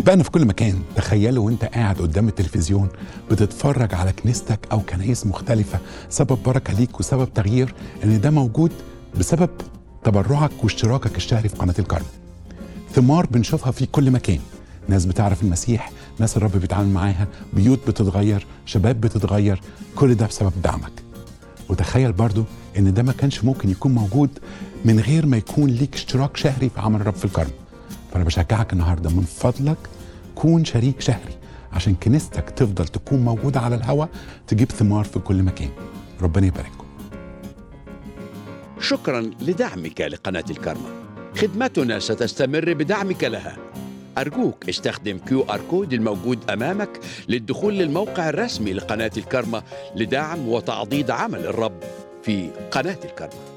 أحبائنا في كل مكان تخيلوا وانت قاعد قدام التلفزيون بتتفرج على كنيستك أو كنايس مختلفة سبب بركة ليك وسبب تغيير إن ده موجود بسبب تبرعك واشتراكك الشهري في قناة الكرم ثمار بنشوفها في كل مكان ناس بتعرف المسيح ناس الرب بيتعامل معاها بيوت بتتغير شباب بتتغير كل ده بسبب دعمك وتخيل برضو ان ده ما كانش ممكن يكون موجود من غير ما يكون ليك اشتراك شهري في عمل الرب في الكرم فانا بشجعك النهارده من فضلك كون شريك شهري عشان كنيستك تفضل تكون موجوده على الهواء تجيب ثمار في كل مكان ربنا يبارككم شكرا لدعمك لقناة الكرمة خدمتنا ستستمر بدعمك لها أرجوك استخدم كيو آر كود الموجود أمامك للدخول للموقع الرسمي لقناة الكرمة لدعم وتعضيد عمل الرب في قناة الكرمة